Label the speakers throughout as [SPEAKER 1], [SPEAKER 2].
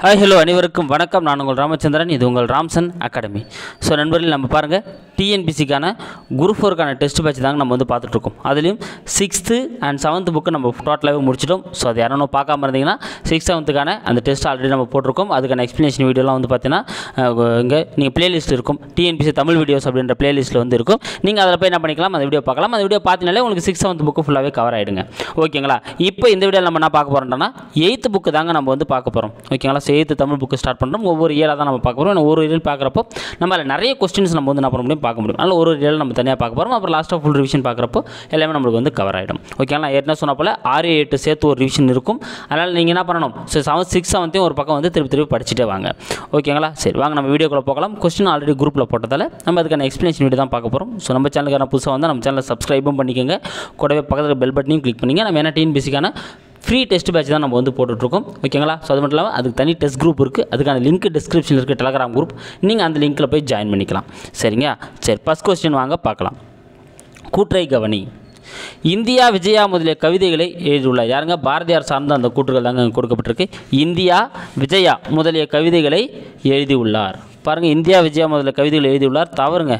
[SPEAKER 1] Hi hello அனைவருக்கும் வணக்கம் நான் உங்கள் ராமச்சந்திரன் இது உங்கள் ராம்சன் அகாடமி ஸோ நண்பர்கள் நம்ம பாருங்கள் டிஎன்பிசிக்கான குரூப் ஃபோருக்கான டெஸ்ட் பேட்ச் தாங்க நம்ம வந்து பார்த்துட்ருக்கோம் அதுலேயும் சிக்ஸ்த்து அண்ட் செவன்த் புக்கு நம்ம டோட்டலாகவே முடிச்சிட்டோம் ஸோ அது யாரும் பார்க்காம இருந்தீங்கன்னா சிக்ஸ் செவன்த்துக்கான அந்த டெஸ்ட் ஆல்ரெடி நம்ம போட்டிருக்கோம் அதுக்கான எக்ஸ்ப்ளனேஷன் வீடியோலாம் வந்து பார்த்தீங்கன்னா இங்கே நீங்கள் பிளேலிஸ்ட் இருக்கும் டிஎன்பிசி தமிழ் வீடியோஸ் அப்படின்ற பிளேலிஸ்ட்டில் வந்து இருக்கும் நீங்கள் அதில் போய் என்ன பண்ணிக்கலாம் அந்த வீடியோ பார்க்கலாம் அந்த வீடியோ பார்த்தீங்கனாலே உங்களுக்கு சிக்ஸ் செவன்த் புக்கு ஃபுல்லாகவே கவர் ஆகிடுங்க ஓகேங்களா இப்போ இந்த வீடியோவில் நம்ம என்ன பார்க்க போகிறோம்னா எயித்து புக்கு தாங்க நம்ம வந்து பார்க்க போகிறோம் ஓகேங்களா so eighth Tamil book start பண்ணுறோம் ஒவ்வொரு இயலாக தான் நம்ம பார்க்க போகிறோம் ஏன்னா ஒரு இயல் பார்க்குறப்போ நம்ம அதில் நிறைய கொஸ்டின்ஸ் நம்ம வந்து என்ன பண்ண முடியும் பார்க்க முடியும் அதனால் ஒரு இயல் நம்ம தனியாக பார்க்க போகிறோம் அப்புறம் லாஸ்ட்டாக ஃபுல் ரிவிஷன் பார்க்குறப்போ எல்லாமே நம்மளுக்கு வந்து கவர் ஆகிடும் ஓகேங்களா ஏற்கனவே சொன்ன போல் ஆறு எட்டு சேர்த்து ஒரு ரிவிஷன் இருக்கும் அதனால் நீங்கள் என்ன பண்ணணும் ஸோ செவன் சிக்ஸ் செவன்த்தையும் ஒரு பக்கம் வந்து திருப்பி திருப்பி படிச்சுட்டே வாங்க ஓகேங்களா சரி வாங்க நம்ம வீடியோக்குள்ளே போகலாம் கொஸ்டின் ஆல்ரெடி குரூப்பில் போட்டதால் நம்ம அதுக்கான எக்ஸ்ப்ளனேஷன் வீடியோ தான் பார்க்க போகிறோம் ஸோ நம்ம சேனலுக்கான புதுசாக வந்து நம்ம சேனலை சப்ஸ்கிரைபும் பண்ணிக்கோங்க கூடவே பக்கத்தில் பெல் பட்டனையும் கிளிக் பண்ணிங்க நம்ம என்ன டிஎன்பிசிக்கான ஃப்ரீ டெஸ்ட் பேட்ச் தான் நம்ம வந்து போட்டுட்ருக்கோம் ஓகேங்களா ஸோ அது மட்டும் இல்லாமல் அதுக்கு தனி டெஸ்ட் குரூப் இருக்குது அதுக்கான லிங்க் டிஸ்கிரிப்ஷனில் இருக்குது டெலகிராம் குரூப் நீங்கள் அந்த லிங்க்கில் போய் ஜாயின் பண்ணிக்கலாம் சரிங்க சரி ஃபஸ்ட் கொஸ்டின் வாங்க பார்க்கலாம் கூற்றை கவனி இந்தியா விஜயா முதலிய கவிதைகளை எழுதியுள்ளார் யாருங்க பாரதியார் சார்ந்த அந்த கூற்றுகள் தாங்க அங்க கொடுக்கப்பட்டிருக்கு இந்தியா விஜயா முதலிய கவிதைகளை எழுதியுள்ளார் பாருங்கள் இந்தியா விஜயா முதலிய கவிதைகளை எழுதியுள்ளார் தவறுங்க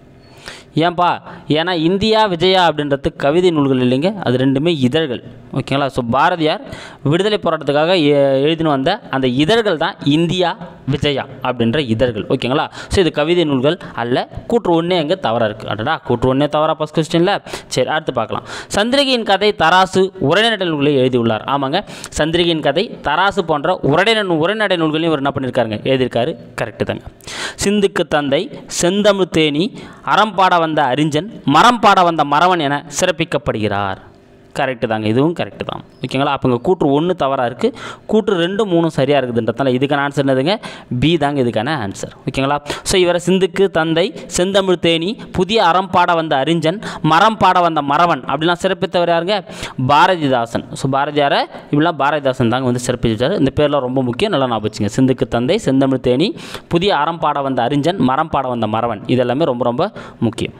[SPEAKER 1] ஏன்பா ஏன்னா இந்தியா விஜயா அப்படின்றது கவிதை நூல்கள் இல்லைங்க அது ரெண்டுமே இதழ்கள் ஓகேங்களா ஸோ பாரதியார் விடுதலை போராட்டத்துக்காக எ- எழுதின்னு வந்த அந்த இதழ்கள் தான் இந்தியா விஜயா அப்படின்ற இதழ்கள் ஓகேங்களா ஸோ இது கவிதை நூல்கள் அல்ல கூற்று ஒன்றே அங்கே தவறாக இருக்குது அடடா கூற்று ஒன்றே தவறா ஃபஸ்ட் கொஸ்டினில் சரி அடுத்து பார்க்கலாம் சந்திரிகையின் கதை தராசு உரைநடை நூல்களை எழுதியுள்ளார் ஆமாங்க சந்திரிகையின் கதை தராசு போன்ற உரைநடை நூ- உரைநடை நூல்களையும் இவர் என்ன பண்ணியிருக்காருங்க எழுதியிருக்காரு கரெக்டு தாங்க சிந்துக்கு தந்தை செந்தமிழ் தேனி அறம் பாட வந்த அறிஞன் மரம் பாட வந்த மறவன் என சிறப்பிக்கப்படுகிறார் கரெக்டு தாங்க இதுவும் கரெக்டு தான் ஓகேங்களா அப்போ இங்கே கூற்று ஒன்று தவறாக இருக்குது கூற்று ரெண்டு மூணும் சரியாக இருக்குதுன்றதால இதுக்கான ஆன்சர் என்னதுங்க பி தாங்க இதுக்கான ஆன்சர் ஓகேங்களா ஸோ இவரை சிந்துக்கு தந்தை செந்தமிழ் தேனி புதிய அறம் பாட வந்த அறிஞன் மரம் பாட வந்த மறவன் அப்படிலாம் சிறப்பித்தவர் யாருங்க பாரதிதாசன் ஸோ பாரதியாரை இப்படிலாம் பாரதிதாசன் தாங்க வந்து சிறப்பிச்சார் இந்த பேர்லாம் ரொம்ப முக்கியம் நல்லா ஞாபகம் வச்சுங்க சிந்துக்கு தந்தை செந்தமிழ் தேனி புதிய அறம் பாட வந்த அறிஞன் மரம் பாட வந்த மறவன் இது எல்லாமே ரொம்ப ரொம்ப முக்கியம்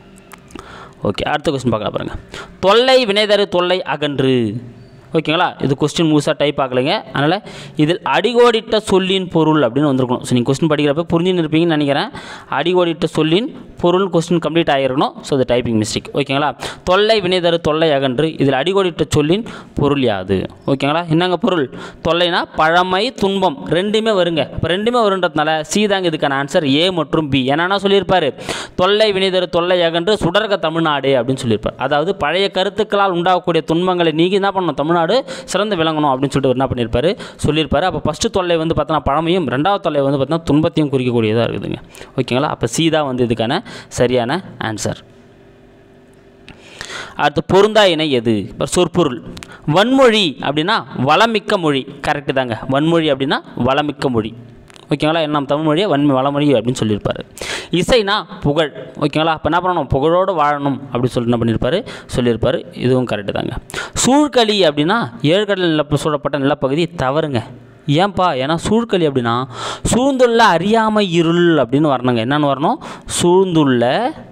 [SPEAKER 1] ஓகே அடுத்த கொஸ்டின் பார்க்கலாம் பாருங்க தொல்லை வினைதரு தொல்லை அகன்று ஓகேங்களா இது கொஸ்டின் முழுசாக டைப் ஆகலைங்க அதனால் இதில் அடிகோடிட்ட சொல்லின் பொருள் அப்படின்னு வந்திருக்கணும் ஸோ நீங்கள் கொஸ்டின் படிக்கிறப்ப புரிஞ்சுன்னு இருப்பீங்கன்னு நினைக்கிறேன் அடிகோடிட்ட சொல்லின் பொருள் கொஸ்டின் கம்ப்ளீட் ஆகிருக்கணும் ஸோ அது டைப்பிங் மிஸ்டேக் ஓகேங்களா தொல்லை வினைதரு தொல்லை அகன்று இதில் அடிகோடிட்ட சொல்லின் பொருள் யாது ஓகேங்களா என்னங்க பொருள் தொல்லைனா பழமை துன்பம் ரெண்டுமே வருங்க இப்போ ரெண்டுமே வருன்றதுனால சி தாங்க இதுக்கான ஆன்சர் ஏ மற்றும் பி என்னன்னா சொல்லியிருப்பாரு தொல்லை வினைதரு தொல்லை அகன்று சுடர்க தமிழ்நாடு அப்படின்னு சொல்லியிருப்பார் அதாவது பழைய கருத்துக்களால் உண்டாகக்கூடிய துன்பங்களை நீக்கி என்ன பண்ணணும் தமிழ்நாடு சிறந்து விளங்கணும் அப்படின்னு சொல்லிட்டு அவர் என்ன பண்ணியிருப்பாரு சொல்லியிருப்பாரு அப்போ ஃபஸ்ட்டு தொல்லை வந்து பார்த்தோன்னா பழமையும் ரெண்டாவது தொல்லை வந்து பார்த்தோன்னா துன்பத்தையும் குறிக்கக்கூடியதாக இருக்குதுங்க ஓகேங்களா அப்போ சி தான் வந்து இதுக்கான சரியான ஆன்சர் அடுத்து பொருந்தா இணை எது இப்போ சொற்பொருள் வன்மொழி அப்படின்னா வளமிக்க மொழி கரெக்டு தாங்க வன்மொழி அப்படின்னா வளமிக்க மொழி ஓகேங்களா என்ன நம்ம தமிழ் மொழியை வன்மை வளமொழி அப்படின்னு சொல்லியிருப்பாரு இசைனா புகழ் ஓகேங்களா அப்போ என்ன பண்ணணும் புகழோடு வாழணும் அப்படின்னு சொல்லிட்டு என்ன பண்ணியிருப்பாரு சொல்லியிருப்பாரு இதுவும் கரெக்டு தாங்க சூழ்களி அப்படின்னா ஏழ்கடல் நிலப்பு சூழப்பட்ட நிலப்பகுதி தவறுங்க ஏன்பா ஏன்னா சூழ்களி அப்படின்னா சூழ்ந்துள்ள அறியாமை இருள் அப்படின்னு வரணுங்க என்னன்னு வரணும் சூழ்ந்துள்ள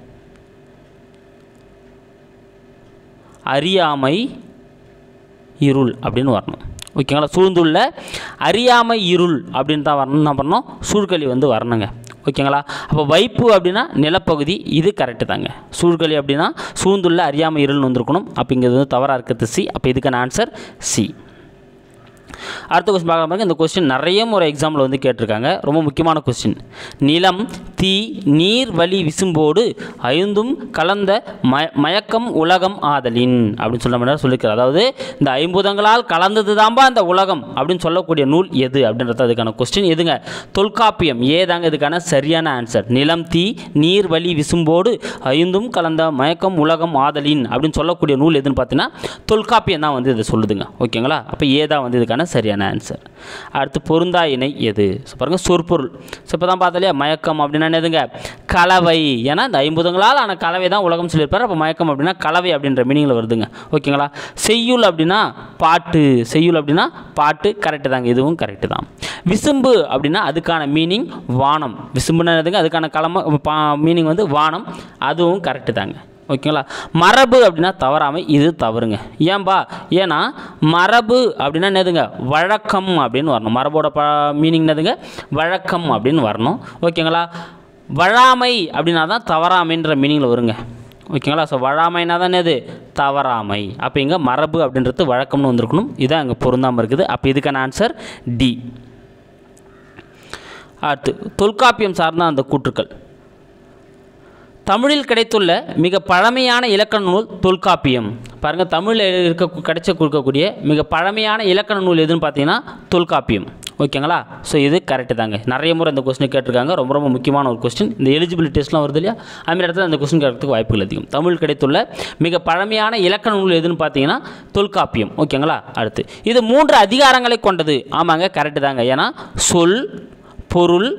[SPEAKER 1] அறியாமை இருள் அப்படின்னு வரணும் ஓகேங்களா சூழ்ந்துள்ள அறியாமை இருள் அப்படின்னு தான் வரணும் என்ன பண்ணணும் சூழ்களி வந்து வரணுங்க ஓகேங்களா அப்போ வைப்பு அப்படின்னா நிலப்பகுதி இது கரெக்டு தாங்க சூழ்களி அப்படின்னா சூழ்ந்துள்ள அறியாமை இருள்னு வந்திருக்கணும் அப்போ இங்கே வந்து தவறாக இருக்கிறது சி அப்போ இதுக்கான ஆன்சர் சி அடுத்த கொஸ்டின் பார்க்கலாம் பாருங்க இந்த கொஸ்டின் நிறைய முறை எக்ஸாமில் வந்து கேட்டிருக்காங்க ரொம்ப முக்கியமான கொஸ்டின் நிலம் தீ நீர் வழி விசும்போடு ஐந்தும் கலந்த மய மயக்கம் உலகம் ஆதலின் அப்படின்னு சொல்ல மாதிரி சொல்லியிருக்காரு அதாவது இந்த ஐம்பூதங்களால் கலந்தது தான்பா இந்த உலகம் அப்படின்னு சொல்லக்கூடிய நூல் எது அப்படின்றது அதுக்கான கொஸ்டின் எதுங்க தொல்காப்பியம் ஏதாங்க இதுக்கான சரியான ஆன்சர் நிலம் தீ நீர் வழி விசும்போடு ஐந்தும் கலந்த மயக்கம் உலகம் ஆதலின் அப்படின்னு சொல்லக்கூடிய நூல் எதுன்னு பார்த்தீங்கன்னா தொல்காப்பியம் தான் வந்து இதை சொல்லுதுங்க ஓகேங்களா அப்போ ஏதான் வந்து இதுக்கான சரியான ஆன்சர் அடுத்து பொருந்தா இணை எது ஸோ பாருங்கள் சொற்பொருள் ஸோ இப்போ தான் பார்த்தலையா மயக்கம் அப்படின்னா என்னதுங்க கலவை ஏன்னா இந்த ஐம்பதுங்களால் ஆன கலவை தான் உலகம் சொல்லியிருப்பார் அப்போ மயக்கம் அப்படின்னா கலவை அப்படின்ற மீனிங்கில் வருதுங்க ஓகேங்களா செய்யுள் அப்படின்னா பாட்டு செய்யுள் அப்படின்னா பாட்டு கரெக்டு தாங்க இதுவும் கரெக்டு தான் விசும்பு அப்படின்னா அதுக்கான மீனிங் வானம் விசும்புன்னா என்னதுங்க அதுக்கான கலம மீனிங் வந்து வானம் அதுவும் கரெக்டு தாங்க ஓகேங்களா மரபு அப்படின்னா தவறாமை இது தவறுங்க ஏன்பா ஏன்னா மரபு அப்படின்னா என்னதுங்க வழக்கம் அப்படின்னு வரணும் மரபோட ப மீனிங் என்னதுங்க வழக்கம் அப்படின்னு வரணும் ஓகேங்களா வழாமை அப்படின்னா தான் தவறாமைன்ற மீனிங்கில் வருங்க ஓகேங்களா ஸோ வழாமைனா தான் என்னது தவறாமை அப்போ இங்கே மரபு அப்படின்றது வழக்கம்னு வந்திருக்கணும் இதான் அங்கே பொருந்தாமல் இருக்குது அப்போ இதுக்கான ஆன்சர் டி அடுத்து தொல்காப்பியம் சார்ந்த அந்த கூற்றுக்கள் தமிழில் கிடைத்துள்ள மிக பழமையான இலக்கண நூல் தொல்காப்பியம் பாருங்கள் தமிழில் இருக்க கிடைச்ச கொடுக்கக்கூடிய மிக பழமையான இலக்கண நூல் எதுன்னு பார்த்தீங்கன்னா தொல்காப்பியம் ஓகேங்களா ஸோ இது கரெக்டு தாங்க நிறைய முறை இந்த கொஸ்டின் கேட்டிருக்காங்க ரொம்ப ரொம்ப முக்கியமான ஒரு கொஸ்டின் இந்த எலிஜிபிலிட்டி டெஸ்ட்லாம் வருது இல்லையா அந்த இடத்துல அந்த கொஸ்டின் கேட்கறதுக்கு வாய்ப்புகள் அதிகம் தமிழ் கிடைத்துள்ள மிக பழமையான இலக்கண நூல் எதுன்னு பார்த்தீங்கன்னா தொல்காப்பியம் ஓகேங்களா அடுத்து இது மூன்று அதிகாரங்களை கொண்டது ஆமாங்க கரெக்டு தாங்க ஏன்னா சொல் பொருள்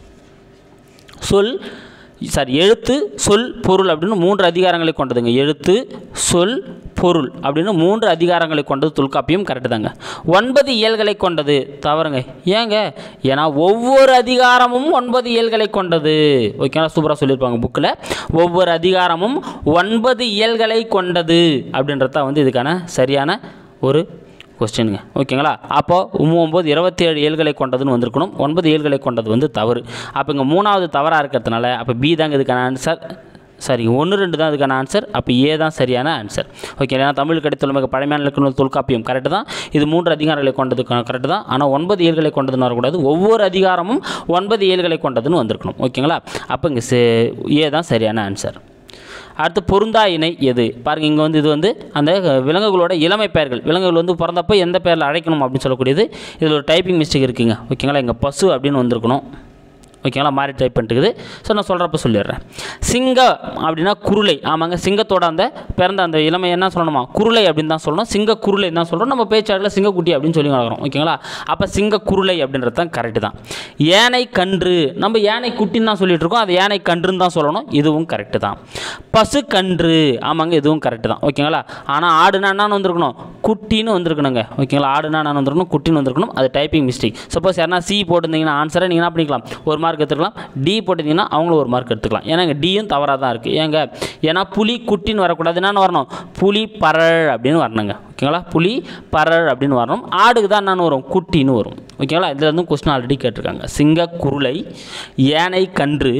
[SPEAKER 1] சொல் சாரி எழுத்து சொல் பொருள் அப்படின்னு மூன்று அதிகாரங்களை கொண்டதுங்க எழுத்து சொல் பொருள் அப்படின்னு மூன்று அதிகாரங்களை கொண்டது தொல்காப்பியம் கரெக்டு தாங்க ஒன்பது இயல்களை கொண்டது தவறுங்க ஏங்க ஏன்னா ஒவ்வொரு அதிகாரமும் ஒன்பது இயல்களை கொண்டது ஓகேங்களா சூப்பராக சொல்லியிருப்பாங்க புக்கில் ஒவ்வொரு அதிகாரமும் ஒன்பது இயல்களை கொண்டது அப்படின்றது தான் வந்து இதுக்கான சரியான ஒரு கொஸ்டினுங்க ஓகேங்களா அப்போ ஒம்பது இருபத்தி ஏழு ஏழ்களை கொண்டதுன்னு வந்திருக்கணும் ஒன்பது ஏழ்களை கொண்டது வந்து தவறு அப்போ இங்கே மூணாவது தவறாக இருக்கிறதுனால அப்போ பி தாங்க இதுக்கான ஆன்சர் சரி ஒன்று ரெண்டு தான் இதுக்கான ஆன்சர் அப்போ ஏ தான் சரியான ஆன்சர் ஓகே ஏன்னா தமிழ் கிடைத்துள்ள மிக பழமையான இலக்கண தொல்காப்பியம் கரெக்டு தான் இது மூன்று அதிகாரங்களை கொண்டது கரெக்டு தான் ஆனால் ஒன்பது ஏழ்களை கொண்டதுன்னு வரக்கூடாது ஒவ்வொரு அதிகாரமும் ஒன்பது ஏழ்களை கொண்டதுன்னு வந்திருக்கணும் ஓகேங்களா அப்போ இங்கே ஏ தான் சரியான ஆன்சர் அடுத்து பொருந்தா இணை எது பாருங்க இங்கே வந்து இது வந்து அந்த விலங்குகளோட இளமை பெயர்கள் விலங்குகள் வந்து பிறந்தப்போ எந்த பெயரில் அழைக்கணும் அப்படின்னு சொல்லக்கூடியது இதில் ஒரு டைப்பிங் மிஸ்டேக் இருக்குங்க ஓகேங்களா இங்கே பசு அப்படின்னு வந்திருக்கணும் ஓகேங்களா மாறி டைப் பண்ணிட்டுக்குது ஸோ நான் சொல்கிறப்ப சொல்லிடுறேன் சிங்க அப்படின்னா குருளை ஆமாங்க சிங்கத்தோட அந்த பிறந்த அந்த இளமை என்ன சொல்லணுமா குருளை அப்படின்னு தான் சொல்லணும் சிங்க குருளை தான் சொல்கிறோம் நம்ம பேச்சாடில் சிங்கக்குட்டி அப்படின்னு சொல்லி வளர்க்குறோம் ஓகேங்களா அப்போ சிங்க குருளை அப்படின்றது தான் கரெக்டு தான் யானை கன்று நம்ம யானை குட்டின்னு தான் சொல்லிட்டு இருக்கோம் அது யானை கன்றுன்னு தான் சொல்லணும் இதுவும் கரெக்டு தான் பசு கன்று ஆமாங்க இதுவும் கரெக்டு தான் ஓகேங்களா ஆனால் ஆடுனா என்னன்னு வந்திருக்கணும் குட்டின்னு வந்திருக்கணுங்க ஓகேங்களா ஆடுனா நான் வந்திருக்கணும் குட்டின்னு வந்திருக்கணும் அது டைப்பிங் மிஸ்டேக் சப்போஸ் யாரா சி போட்டிருந்தீங்கன்னா ஆன்சரை நீங்கள் என்ன பண்ணிக்கலாம் ஒரு மார்க் எடுத்துக்கலாம் டி போட்டிருந்தீங்கன்னா அவங்களும் ஒரு மார்க் எடுத்துக்கலாம் ஏன்னா இங்கே டியும் தவறாக தான் இருக்குது ஏங்க ஏன்னா புலி குட்டின்னு வரக்கூடாது என்னன்னு வரணும் புலி பரல் அப்படின்னு வரணுங்க ஓகேங்களா புலி பரல் அப்படின்னு வரணும் ஆடுக்கு தான் என்னன்னு வரும் குட்டின்னு வரும் ஓகேங்களா இதில் இருந்து கொஸ்டின் ஆல்ரெடி கேட்டிருக்காங்க சிங்க குருளை யானை கன்று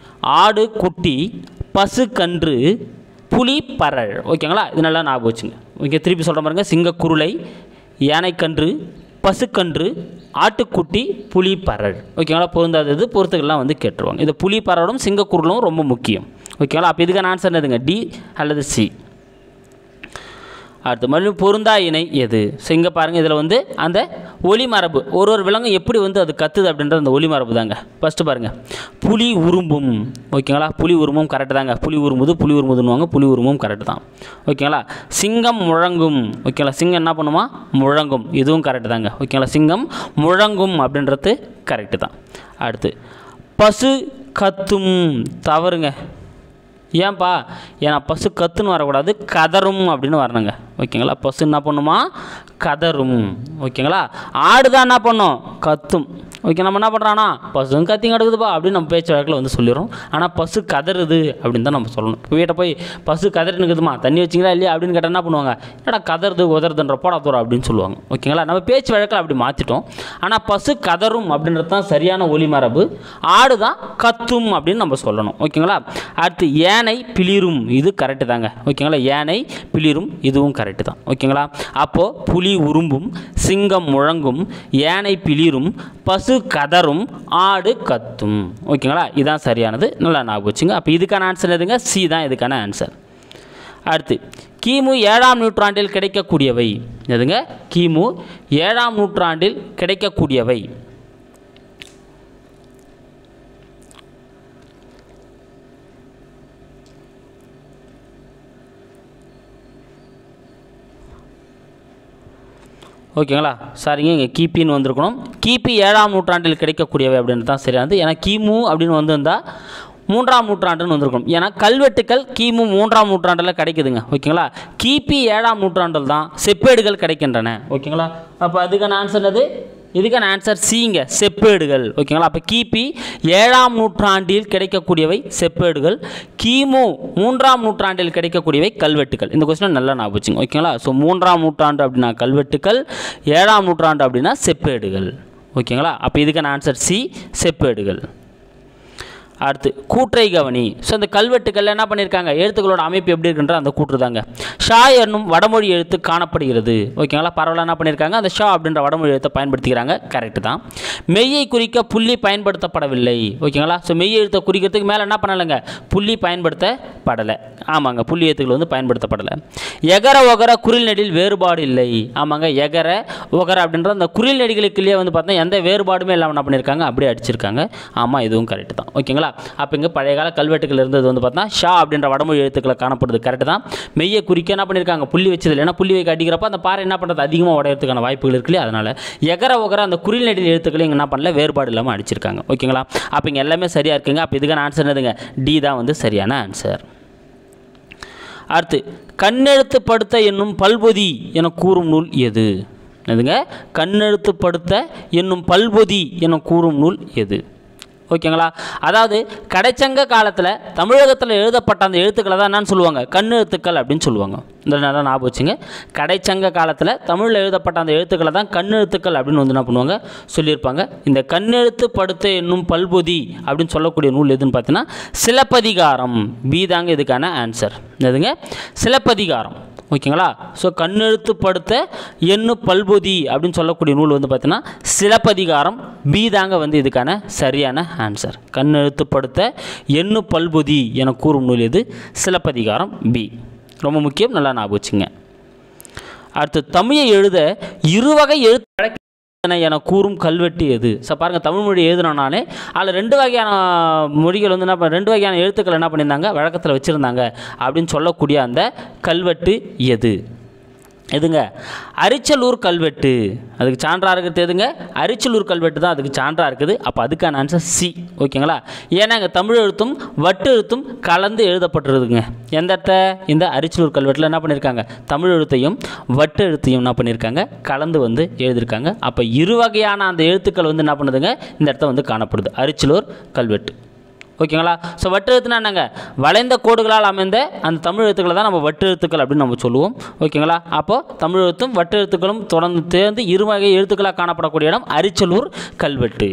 [SPEAKER 1] ஆடு குட்டி பசு கன்று புலி பரல் ஓகேங்களா இது நல்லா ஞாபகம் வச்சுங்க ஓகே திருப்பி சொல்கிற பாருங்க சிங்கக்குருளை யானைக்கன்று பசுக்கன்று ஆட்டுக்குட்டி புலி பரல் ஓகேங்களா பொருந்தாதது பொறுத்துக்கள்லாம் வந்து கேட்டுருவாங்க இந்த புலி பரலும் சிங்கக்குருளும் ரொம்ப முக்கியம் ஓகேங்களா அப்போ இதுக்கான ஆன்சர் என்னதுங்க டி அல்லது சி அடுத்து மறுபடியும் பொருந்தா இணை எது ஸோ இங்கே பாருங்கள் இதில் வந்து அந்த ஒலி மரபு ஒரு ஒரு விலங்கும் எப்படி வந்து அது கத்துது அப்படின்றது அந்த ஒலி மரபு தாங்க ஃபஸ்ட்டு பாருங்கள் புலி உரும்பும் ஓகேங்களா புலி உருமும் கரெக்டு தாங்க புலி உருமுது புலி உருமுதுன்னுவாங்க புலி உருமும் கரெக்டு தான் ஓகேங்களா சிங்கம் முழங்கும் ஓகேங்களா சிங்கம் என்ன பண்ணுமா முழங்கும் இதுவும் கரெக்டு தாங்க ஓகேங்களா சிங்கம் முழங்கும் அப்படின்றது கரெக்டு தான் அடுத்து பசு கத்தும் தவறுங்க ஏன்பா ஏன்னா பசு கத்துன்னு வரக்கூடாது கதரும் அப்படின்னு வரணுங்க ஓகேங்களா பசு என்ன பண்ணுமா கதரும் ஓகேங்களா ஆடு தான் என்ன பண்ணும் கத்தும் ஓகே நம்ம என்ன பண்ணுறானா பசுவும் கத்தி கிடக்குதுப்பா அப்படின்னு நம்ம பேச்சு வழக்கில் வந்து சொல்லிடுறோம் ஆனால் பசு கதறுது அப்படின்னு தான் நம்ம சொல்லணும் இப்போ வீட்டை போய் பசு கதறின்னு இருக்குதுமா தண்ணி வச்சிங்களா இல்லையா அப்படின்னு கேட்டால் என்ன பண்ணுவாங்க என்னடா கதறுது உதறுதுன்ற போடா தூரம் அப்படின்னு சொல்லுவாங்க ஓகேங்களா நம்ம பேச்சு வழக்கில் அப்படி மாற்றிட்டோம் ஆனால் பசு கதரும் அப்படின்றது தான் சரியான ஒலி மரபு ஆடு தான் கத்தும் அப்படின்னு நம்ம சொல்லணும் ஓகேங்களா அடுத்து யானை பிளிரும் இது கரெக்டு தாங்க ஓகேங்களா யானை பிளிரும் இதுவும் கரெக்டு தான் ஓகேங்களா அப்போது புலி உரும்பும் சிங்கம் முழங்கும் யானை பிளிரும் பசு கதரும் ஆடு கத்தும் ஓகேங்களா இதுதான் சரியானது நல்லா ஞாபகம் வச்சுங்க அப்போ இதுக்கான ஆன்சர் எதுங்க சி தான் இதுக்கான ஆன்சர் அடுத்து கிமு ஏழாம் நூற்றாண்டில் கிடைக்கக்கூடியவை எதுங்க கிமு ஏழாம் நூற்றாண்டில் கிடைக்கக்கூடியவை ஓகேங்களா சரிங்க இங்கே கிபின்னு வந்திருக்கணும் கிபி ஏழாம் நூற்றாண்டில் கிடைக்கக்கூடியவை அப்படின்னு தான் சரியானது ஏன்னா கிமு அப்படின்னு வந்திருந்தால் மூன்றாம் நூற்றாண்டுன்னு வந்திருக்கும் ஏன்னா கல்வெட்டுக்கள் கிமு மூன்றாம் நூற்றாண்டில் கிடைக்குதுங்க ஓகேங்களா கிபி ஏழாம் நூற்றாண்டில் தான் செப்பேடுகள் கிடைக்கின்றன ஓகேங்களா அப்போ அதுக்கான ஆன்சர் அது இதுக்கான ஆன்சர் சிங்க செப்பேடுகள் ஓகேங்களா அப்போ கிபி ஏழாம் நூற்றாண்டில் கிடைக்கக்கூடியவை செப்பேடுகள் கிமு மூன்றாம் நூற்றாண்டில் கிடைக்கக்கூடியவை கல்வெட்டுகள் இந்த கொஸ்டின் நல்லா ஞாபகம் வச்சுங்க ஓகேங்களா ஸோ மூன்றாம் நூற்றாண்டு அப்படின்னா கல்வெட்டுகள் ஏழாம் நூற்றாண்டு அப்படின்னா செப்பேடுகள் ஓகேங்களா அப்போ இதுக்கான ஆன்சர் சி செப்பேடுகள் அடுத்து கூற்றை கவனி ஸோ அந்த கல்வெட்டுக்கள்ல என்ன பண்ணியிருக்காங்க எழுத்துக்களோட அமைப்பு எப்படி இருக்குன்ற அந்த கூற்று தாங்க ஷா என்னும் வடமொழி எழுத்து காணப்படுகிறது ஓகேங்களா பரவாயில்ல என்ன பண்ணியிருக்காங்க அந்த ஷா அப்படின்ற வடமொழி எழுத்தை பயன்படுத்திக்கிறாங்க கரெக்டு தான் மெய்யை குறிக்க புள்ளி பயன்படுத்தப்படவில்லை ஓகேங்களா ஸோ மெய் எழுத்தை குறிக்கிறதுக்கு மேலே என்ன பண்ணலைங்க புள்ளி பயன்படுத்தப்படலை ஆமாங்க புள்ளி எழுத்துக்கள் வந்து பயன்படுத்தப்படலை எகர ஒகர குரில் நெடில் வேறுபாடு இல்லை ஆமாங்க எகர ஒகர அப்படின்ற அந்த குரில் நெடிகளுக்குள்ளேயே வந்து பார்த்தா எந்த வேறுபாடுமே இல்லாமல் என்ன பண்ணியிருக்காங்க அப்படியே அடிச்சிருக்காங்க ஆமாம் இதுவும் கரெக்டு தான் ஓகேங்களா அப்போ இங்கே பழைய கால கல்வெட்டுகள் இருந்தது வந்து பார்த்தா ஷா அப்படின்ற வடமொழி எழுத்துக்களை காணப்படுது கரெக்டு தான் மெய்யை குறிக்க என்ன பண்ணியிருக்காங்க புள்ளி வச்சதில்லை ஏன்னா புள்ளி வைக்க அடிக்கிறப்ப அந்த பாறை என்ன பண்ணுறது அதிகமாக உடையறதுக்கான வாய்ப்புகள் இருக்கு இல்லையா அதனால் எகர ஒகர அந்த குரில் நெடில் எழுத்துக்களை இங்கே என்ன பண்ணல வேறுபாடு இல்லாமல் அடிச்சிருக்காங்க ஓகேங்களா அப்போ இங்கே எல்லாமே சரியாக இருக்குங்க அப்போ இதுக்கான ஆன்சர் என்னதுங்க டி தான் வந்து சரியான ஆன்சர் அடுத்து கண்ணெழுத்து படுத்த என்னும் பல்பொதி என கூறும் நூல் எது எதுங்க கண்ணெழுத்து படுத்த என்னும் பல்பொதி என கூறும் நூல் எது ஓகேங்களா அதாவது கடைச்சங்க காலத்தில் தமிழகத்தில் எழுதப்பட்ட அந்த எழுத்துக்களை தான் என்னன்னு சொல்லுவாங்க கண்ணெழுத்துக்கள் அப்படின்னு சொல்லுவாங்க இந்த நல்லா ஞாபகம் வச்சுங்க கடைச்சங்க காலத்தில் தமிழில் எழுதப்பட்ட அந்த எழுத்துக்களை தான் கண்ணெழுத்துக்கள் அப்படின்னு வந்து என்ன பண்ணுவாங்க சொல்லியிருப்பாங்க இந்த கண்ணெழுத்து படுத்த என்னும் பல்பொதி அப்படின்னு சொல்லக்கூடிய நூல் எதுன்னு பார்த்தீங்கன்னா சிலப்பதிகாரம் பி தாங்க இதுக்கான ஆன்சர் எதுங்க சிலப்பதிகாரம் ஓகேங்களா ஸோ கண்ணெழுத்து படுத்த எண்ணு பல்பொதி அப்படின்னு சொல்லக்கூடிய நூல் வந்து பார்த்தீங்கன்னா சிலப்பதிகாரம் பி தாங்க வந்து இதுக்கான சரியான ஆன்சர் கண்ணெழுத்து படுத்த எண்ணு பல்பொதி என கூறும் நூல் எது சிலப்பதிகாரம் பி ரொம்ப முக்கியம் நல்லா ஞாபகம் வச்சுங்க அடுத்து தமிழை எழுத இருவகை எழுத்து என கூறும் கல்வெட்டு எது ஸோ பாருங்கள் தமிழ் மொழி எழுதுனோனாலே அதில் ரெண்டு வகையான மொழிகள் வந்து என்ன பண்ண- ரெண்டு வகையான எழுத்துக்கள் என்ன பண்ணியிருந்தாங்க வழக்கத்தில் வச்சுருந்தாங்க அப்படின்னு சொல்லக்கூடிய அந்த கல்வெட்டு எது எதுங்க அரிச்சலூர் கல்வெட்டு அதுக்கு சான்றாக இருக்கிறது எதுங்க அரிச்சலூர் கல்வெட்டு தான் அதுக்கு சான்றாக இருக்குது அப்போ அதுக்கான ஆன்சர் சி ஓகேங்களா ஏன்னா இங்கே தமிழ் எழுத்தும் வட்டு எழுத்தும் கலந்து எழுதப்பட்டிருதுங்க எந்த இடத்த இந்த அரிச்சலூர் கல்வெட்டில் என்ன பண்ணியிருக்காங்க தமிழ் எழுத்தையும் வட்டு எழுத்தையும் என்ன பண்ணியிருக்காங்க கலந்து வந்து எழுதியிருக்காங்க அப்போ இரு வகையான அந்த எழுத்துக்கள் வந்து என்ன பண்ணுதுங்க இந்த இடத்த வந்து காணப்படுது அரிச்சலூர் கல்வெட்டு ஓகேங்களா ஸோ வட்டு எழுத்துனா என்னங்க வளைந்த கோடுகளால் அமைந்த அந்த தமிழ் எழுத்துக்களை தான் நம்ம வட்டு எழுத்துக்கள் அப்படின்னு நம்ம சொல்லுவோம் ஓகேங்களா அப்போது தமிழ் எழுத்தும் வட்டு எழுத்துக்களும் தொடர்ந்து சேர்ந்து இரு வகை எழுத்துக்களாக காணப்படக்கூடிய இடம் அரிச்சலூர் கல்வெட்டு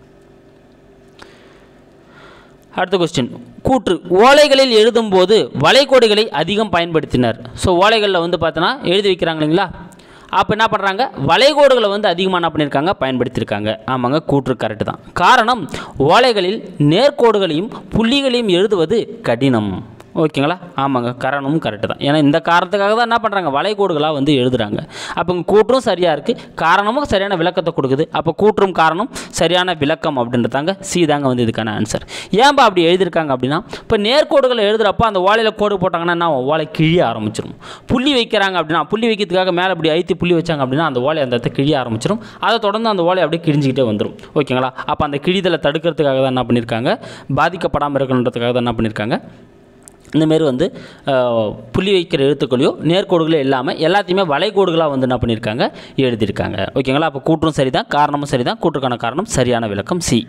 [SPEAKER 1] அடுத்த கொஸ்டின் கூற்று ஓலைகளில் எழுதும்போது வளைகோடுகளை அதிகம் பயன்படுத்தினர் ஸோ ஓலைகளில் வந்து பார்த்தோன்னா எழுதி வைக்கிறாங்க இல்லைங்களா அப்போ என்ன பண்ணுறாங்க வளைகோடுகளை வந்து அதிகமாக என்ன பண்ணியிருக்காங்க பயன்படுத்தியிருக்காங்க ஆமாங்க கூற்று கரெக்டு தான் காரணம் ஓலைகளில் நேர்கோடுகளையும் புள்ளிகளையும் எழுதுவது கடினம் ஓகேங்களா ஆமாங்க காரணமும் கரெக்டு தான் ஏன்னா இந்த காரணத்துக்காக தான் என்ன பண்ணுறாங்க வளைகோடுகளாக வந்து எழுதுறாங்க அப்போ இங்க கூற்றும் சரியாக இருக்குது காரணமும் சரியான விளக்கத்தை கொடுக்குது அப்போ கூற்றும் காரணம் சரியான விளக்கம் அப்படின்றதாங்க சி தாங்க வந்து இதுக்கான ஆன்சர் ஏன்பா அப்படி எழுதியிருக்காங்க அப்படின்னா இப்போ நேர்கோடுகளை எழுதுறப்ப அந்த ஓலையில் கோடு போட்டாங்கன்னா என்ன ஆகும்? ஓலை கிழிய ஆரம்பிச்சிடும் புள்ளி வைக்கிறாங்க அப்படின்னா புள்ளி வைக்கிறதுக்காக மேலே அப்படி ஐத்தி புள்ளி வச்சாங்க அப்படின்னா அந்த ஓலை அந்த இடத்த கிழிய ஆரம்பிச்சிடும் அதை தொடர்ந்து அந்த ஓலை அப்படியே கிழிஞ்சிக்கிட்டே வந்துடும் ஓகேங்களா அப்போ அந்த கிழிதலை தடுக்கிறதுக்காக தான் என்ன பண்ணியிருக்காங்க பாதிக்கப்படாமல் இருக்கணுன்றதுக்காக தான் என்ன பண்ணியிருக்காங்க இந்தமாரி வந்து அஹ், புள்ளி வைக்கிற எழுத்துக்களையோ நேர்கோடுகளோ இல்லாமல் எல்லாத்தையுமே வளைகோடுகளாக வந்து என்ன பண்ணியிருக்காங்க எழுதியிருக்காங்க ஓகேங்களா அப்போ கூற்றும் சரிதான் காரணமும் சரிதான் கூற்றுக்கான காரணம் சரியான விளக்கம் சி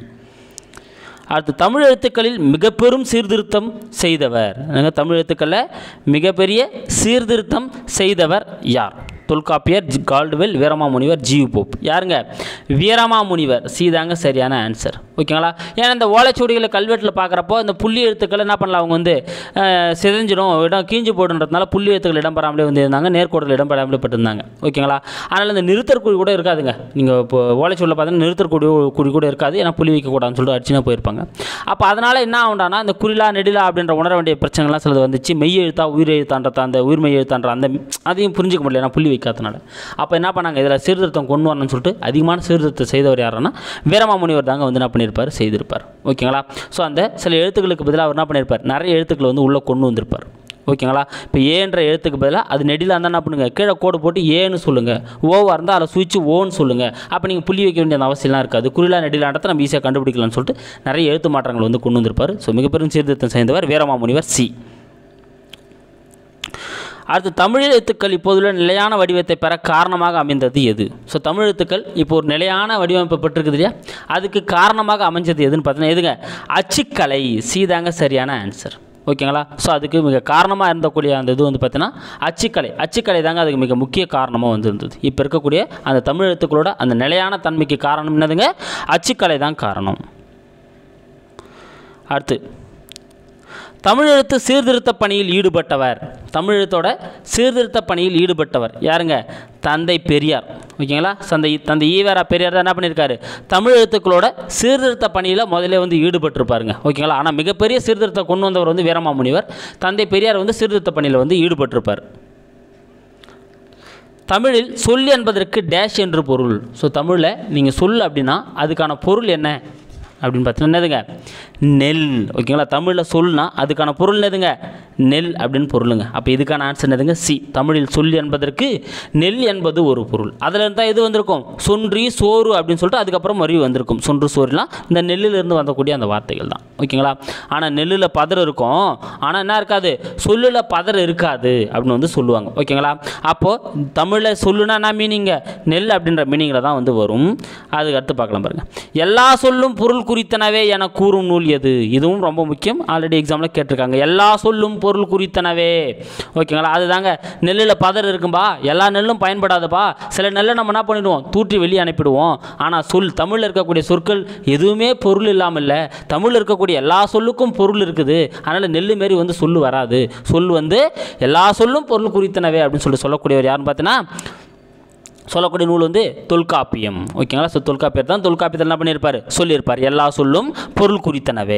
[SPEAKER 1] அடுத்து தமிழ் எழுத்துக்களில் மிக பெரும் சீர்திருத்தம் செய்தவர் என்னங்க, தமிழ் எழுத்துக்களில் மிகப்பெரிய சீர்திருத்தம் செய்தவர் யார் Tholkappiyar G- Caldwell Veeramamunivar GU Pope யாருங்க வீரமாமுனிவர் சீதாங்க சரியான ஆன்சர் ஓகேங்களா ஏன்னா இந்த ஓலைச்சுவடிகளை கல்வெட்டில் பார்க்குறப்போ இந்த புள்ளி எழுத்துக்கள் என்ன பண்ணலாம் அவங்க வந்து அஹ், சிதைஞ்சிடும் இடம் கீஞ்சு போடுன்றதுனால புள்ளி எழுத்துக்கள் இடம்பெறாமலே வந்து இருந்தாங்க நேர்கோடுகள் இடம்பெறாமலே பட்டிருந்தாங்க ஓகேங்களா அதனால் இந்த நிறுத்தற்குறி கூட இருக்காதுங்க நீங்கள் இப்போ ஓலைச்சுவடியில் பார்த்தீங்கன்னா நிறுத்தற்குடி குறி கூட இருக்காது ஏன்னா புள்ளி வைக்கக்கூடாதுன்னு சொல்லிட்டு அடிச்சுனா போயிருப்பாங்க அப்போ அதனால் என்ன ஆகும்டானா இந்த குறிலா நெடிலா அப்படின்ற உணர வேண்டிய பிரச்சனைலாம் சிலது வந்துச்சு மெய் எழுத்தா உயிர் எழுத்தான்றத அந்த உயிர்மை எழுத்தான்ற அந்த அதையும் புரிஞ்சிக்க முடியல நான் புள்ளி வைக்காதனால அப்போ என்ன பண்ணாங்க இதில் சீர்திருத்தம் கொண்டு வரணும்னு சொல்லிட்டு அதிகமான சீர்திருத்தம் செய்தவர் யாருன்னா வீரமாமுனிவர் தாங்க வந்து என்ன பண்ணியிருப்பார் செய்திருப்பார் ஓகேங்களா ஸோ அந்த சில எழுத்துக்களுக்கு பதிலாக அவர் என்ன பண்ணியிருப்பார் நிறைய எழுத்துக்களை வந்து உள்ளே கொண்டு வந்திருப்பார் ஓகேங்களா இப்போ ஏன்ற எழுத்துக்கு பதிலாக அது நெடிலாக இருந்தால் என்ன பண்ணுங்கள் கீழே கோடு போட்டு ஏன்னு சொல்லுங்கள் ஓவாக இருந்தால் அதில் சுவிட்ச் ஓன்னு சொல்லுங்கள் அப்போ நீங்கள் புள்ளி வைக்க வேண்டிய அந்த அவசியம்லாம் இருக்காது குறிலா நெடிலான்றதை நம்ம ஈஸியாக கண்டுபிடிக்கலாம்னு சொல்லிட்டு நிறைய எழுத்து மாற்றங்கள் வந்து கொண்டு வந்திருப்பார் ஸோ மிகப்பெரும் சீர்திருத்தம் செய்தவர் வீரமாமுனிவர் சி அடுத்து தமிழ் எழுத்துக்கள் இப்போதுள்ள நிலையான வடிவத்தை பெற காரணமாக அமைந்தது எது ஸோ தமிழ் எழுத்துக்கள் இப்போ ஒரு நிலையான வடிவமைப்பு பெற்றிருக்குது இல்லையா அதுக்கு காரணமாக அமைஞ்சது எதுன்னு பார்த்தீங்கன்னா எதுங்க அச்சுக்கலை சீதாங்க சரியான ஆன்சர் ஓகேங்களா ஸோ அதுக்கு மிக காரணமாக இருந்தக்கூடிய அந்த இது வந்து பார்த்தீங்கன்னா அச்சுக்கலை அச்சுக்கலை தாங்க அதுக்கு மிக முக்கிய காரணமாக வந்து இருந்தது இப்போ இருக்கக்கூடிய அந்த தமிழ் எழுத்துக்களோட அந்த நிலையான தன்மைக்கு காரணம் என்னதுங்க அச்சுக்கலை தான் காரணம் அடுத்து தமிழ் எழுத்து சீர்திருத்த பணியில் ஈடுபட்டவர் தமிழ் எழுத்தோட சீர்திருத்த பணியில் ஈடுபட்டவர் யாருங்க தந்தை பெரியார் ஓகேங்களா தந்தை தந்தை ஈவேரா பெரியார் தான் என்ன பண்ணியிருக்காரு தமிழ் எழுத்துக்களோட சீர்திருத்த பணியில் முதல்ல வந்து ஈடுபட்டிருப்பாருங்க ஓகேங்களா ஆனால் மிகப்பெரிய சீர்திருத்தம் கொண்டு வந்தவர் வந்து வீரமாமுனிவர் தந்தை பெரியார் வந்து சீர்திருத்த பணியில் வந்து ஈடுபட்டிருப்பார் தமிழில் சொல் என்பதற்கு டேஷ் என்று பொருள் ஸோ தமிழில் நீங்கள் சொல் அப்படின்னா அதுக்கான பொருள் என்ன அப்படின்னு பார்த்தீங்கன்னா என்னதுங்க நெல் ஓகேங்களா தமிழில் சொல்னா அதுக்கான பொருள் என்னதுங்க நெல் அப்படின்னு பொருளுங்க அப்போ இதுக்கான ஆன்சர் என்னதுங்க சி தமிழில் சொல் என்பதற்கு நெல் என்பது ஒரு பொருள் அதில் இருந்தால் இது வந்திருக்கும் சொன்றி சோறு அப்படின்னு சொல்லிட்டு அதுக்கப்புறம் மறுவி வந்திருக்கும் சொன்று சோறுலாம் இந்த நெல்லிலிருந்து வந்தக்கூடிய அந்த வார்த்தைகள் தான் ஓகேங்களா ஆனால் நெல்லில் பதர் இருக்கும் ஆனால் என்ன இருக்காது சொல்லில் பதர் இருக்காது அப்படின்னு வந்து சொல்லுவாங்க ஓகேங்களா அப்போது தமிழில் சொல்லுனா என்ன மீனிங்க நெல் அப்படின்ற மீனிங்கில் தான் வந்து வரும் அதுக்கு அடுத்து பார்க்கலாம் பாருங்கள் எல்லா சொல்லும் பொருள் குறித்தனவே என கூறும் நூல் எது இதுவும் ரொம்ப முக்கியம் ஆல்ரெடி எக்ஸாமில் கேட்டிருக்காங்க எல்லா சொல்லும் பொருள் குறித்தனவே ஓகேங்களா அதுதாங்க நெல்லில் பதர் இருக்கும்பா எல்லா நெல்லும் பயன்படாதுப்பா சில நெல்லை நம்ம என்ன பண்ணிடுவோம் தூற்றி வெளியே அனுப்பிடுவோம் ஆனால் சொல் தமிழில் இருக்கக்கூடிய சொற்கள் எதுவுமே பொருள் இல்லாமல் இல்லை தமிழில் இருக்கக்கூடிய எல்லா சொல்லுக்கும் பொருள் இருக்குது அதனால் நெல் மாரி வந்து சொல்லு வராது சொல் வந்து எல்லா சொல்லும் பொருள் குறித்தனவே அப்படின்னு சொல்லி சொல்லக்கூடியவர் யாருன்னு பார்த்தீங்கன்னா சொல்லக்கூடிய நூல் வந்து தொல்காப்பியம் ஓகேங்களா ஸோ தொல்காப்பியர் தான் தொல்காப்பியத்தில் என்ன பண்ணியிருப்பார் சொல்லியிருப்பார் எல்லா சொல்லும் பொருள் குறித்தனவே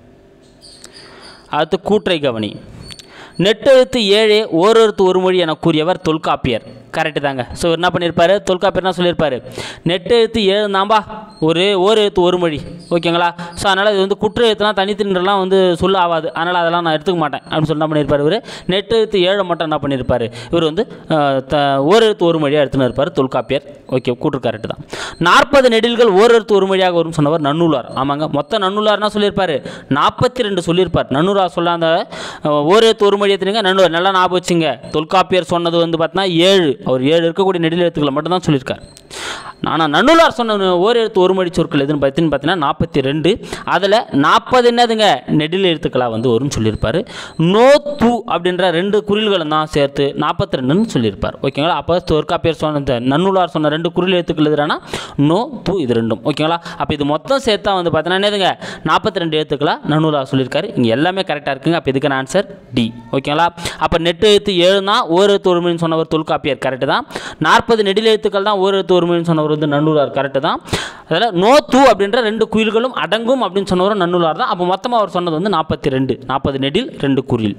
[SPEAKER 1] அடுத்து கூற்றை கவனி நெட்டெழுத்து ஏழே ஓரெழுத்து ஒரு மொழி என கூறியவர் தொல்காப்பியர் கரெக்டு தாங்க ஸோ என்ன பண்ணியிருப்பார் தொல்காப்பியர் என்ன சொல்லியிருப்பார் நெட்டெழுத்து ஏழு தாம்பா ஒரு ஓர் எழுத்து ஒரு மொழி ஓகேங்களா ஸோ அதனால் இது வந்து குற்ற எழுத்துலாம் தனித்தின்றலாம் வந்து சொல்ல ஆகாது அதனால் அதெல்லாம் நான் எடுத்துக்க மாட்டேன் அப்படின்னு சொல்லி என்ன பண்ணியிருப்பார் இவர் நெட்டெழுத்து ஏழை மட்டும் என்ன பண்ணியிருப்பார் இவர் வந்து அஹ், த ஓர் எழுத்து ஒரு மொழியாக எடுத்துன்னு இருப்பார் தொல்காப்பியர் ஓகே கூற்று கரெக்டு தான் நாற்பது நெடில்கள் ஓர் எழுத்து ஒரு மொழியாக வரும் சொன்னவர் நன்னூலார் ஆமாங்க மொத்த நன்னூலார் என்ன சொல்லியிருப்பார் நாற்பத்தி ரெண்டு சொல்லியிருப்பார் நன்னூலார் சொல்ல அந்த அஹ், ஓர் எழுத்து ஒரு மொழி எடுத்துங்க நன்னூலார் நல்லா ஞாபகம் வச்சுங்க தொல்காப்பியர் சொன்னது வந்து பார்த்தீங்கன்னா ஏழு அவர் ஏழு இருக்கக்கூடிய நெடில் எழுத்துக்களை மட்டும் தான் சொல்லியிருக்கார் ஆனால் நன்னூலார் சொன்ன ஓர் எழுத்து ஒரு மொழி சொற்கள் எதுன்னு பார்த்தீங்கன்னு பார்த்தீங்கன்னா நாற்பத்தி ரெண்டு அதில் நாற்பது என்னதுங்க நெடில் எழுத்துக்களாக வந்து வரும்னு சொல்லியிருப்பார் நோ து அப்படின்ற ரெண்டு குறில்களும் தான் சேர்த்து நாற்பத்தி ரெண்டுன்னு சொல்லியிருப்பார் ஓகேங்களா அப்போ தொற்காப்பியர் சொன்ன இந்த நன்னூலார் சொன்ன ரெண்டு குறில் எழுத்துக்கள் எதுனா நோ து இது ரெண்டும் ஓகேங்களா அப்போ இது மொத்தம் சேர்த்தா வந்து பார்த்தீங்கன்னா என்னதுங்க நாற்பத்தி ரெண்டு எழுத்துக்களாக நன்னூலார் சொல்லியிருக்காரு இங்கே எல்லாமே கரெக்டாக இருக்குங்க அப்போ இதுக்கான ஆன்சர் டி ஓகேங்களா அப்போ நெட்டு எழுத்து ஏழு தான் ஓர் எழுத்து ஒரு மொழின்னு சொன்னவர் தொல்காப்பியர் கரெக்டு தான் நாற்பது நெடில் எழுத்துக்கள் தான் ஓர் எழுத்து ஒரு மொழின்னு சொன்னவர் வந்து நன்னூலார் கரெக்டு தான் அதில் நோ தூ அப்படின்ற ரெண்டு குயில்களும் அடங்கும் அப்படின்னு சொன்னவரும் நன்னூலார் தான் அப்போ மொத்தமாக அவர் சொன்னது வந்து நாற்பத்தி ரெண்டு நாற்பது நெடில் ரெண்டு குரில்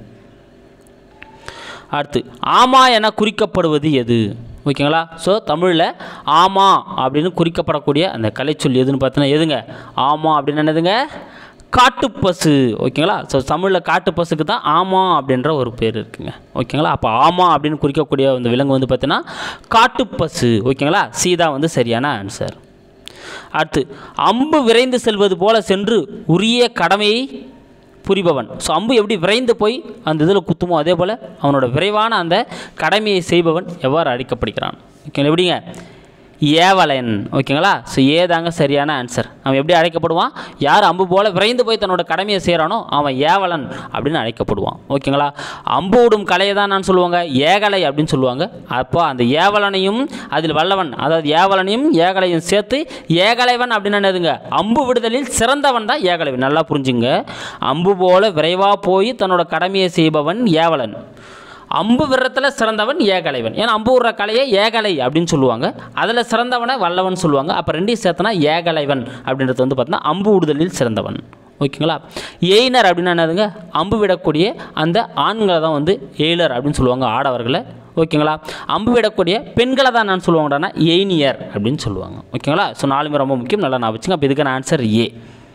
[SPEAKER 1] அடுத்து ஆமா என குறிக்கப்படுவது எது ஓகேங்களா ஸோ தமிழில் ஆமா அப்படின்னு குறிக்கப்படக்கூடிய அந்த கலைச்சொல் எதுன்னு பார்த்தீங்கன்னா எதுங்க ஆமா அப்படின்னு என்னதுங்க காட்டுப்பசு ஓகேங்களா ஸோ தமிழில் காட்டுப்பசுக்கு தான் ஆமா அப்படின்ற ஒரு பேர் இருக்குங்க ஓகேங்களா அப்போ ஆமா அப்படின்னு குறிக்கக்கூடிய அந்த விலங்கு வந்து பார்த்தீங்கன்னா காட்டுப்பசு ஓகேங்களா சீதா வந்து சரியான ஆன்சர் அடுத்து அம்பு விரைந்து செல்வது போல சென்று உரிய கடமையை புரிபவன் ஸோ அம்பு எப்படி விரைந்து போய் அந்த இதில் குத்துமோ அதே போல் அவனோட விரைவான அந்த கடமையை செய்பவன் எவ்வாறு அழைக்கப்படுகிறான் ஓகேங்களா எப்படிங்க ஏவலன் ஓகேங்களா ஸோ ஏதாங்க சரியான ஆன்சர் அவன் எப்படி அழைக்கப்படுவான் யார் அம்பு போல விரைந்து போய் தன்னோட கடமையை செய்கிறானோ அவன் ஏவலன் அப்படின்னு அழைக்கப்படுவான் ஓகேங்களா அம்பு விடும் கலையை தான் நான் சொல்லுவாங்க ஏகலை அப்படின்னு சொல்லுவாங்க அப்போ அந்த ஏவலனையும் அதில் வல்லவன் அதாவது ஏவலனையும் ஏகலையும் சேர்த்து ஏகலைவன் அப்படின்னு என்னதுங்க அம்பு விடுதலில் சிறந்தவன் தான் ஏகலைவன் நல்லா புரிஞ்சுங்க அம்பு போல விரைவாக போய் தன்னோட கடமையை செய்பவன் ஏவலன் அம்பு விடுறத்தில் சிறந்தவன் ஏகலைவன் ஏன்னா அம்பு விடுற கலையை ஏகலை அப்படின்னு சொல்லுவாங்க அதில் சிறந்தவனை வல்லவன் சொல்லுவாங்க அப்போ ரெண்டையும் சேர்த்தனா ஏகலைவன் அப்படின்றது வந்து பார்த்தீங்கன்னா அம்பு விடுதலில் சிறந்தவன் ஓகேங்களா எய்னர் அப்படின்னா என்னதுங்க அம்பு விடக்கூடிய அந்த ஆண்களை தான் வந்து எய்லர் அப்படின்னு சொல்லுவாங்க ஆடவர்களை ஓகேங்களா அம்பு விடக்கூடிய பெண்களை தான் நான் சொல்லுவாங்கடானா எய்னியர் அப்படின்னு சொல்லுவாங்க ஓகேங்களா ஸோ நாலுமே ரொம்ப முக்கியம் நல்லா நான் வச்சுங்க அப்போ இதுக்கான ஆன்சர் ஏ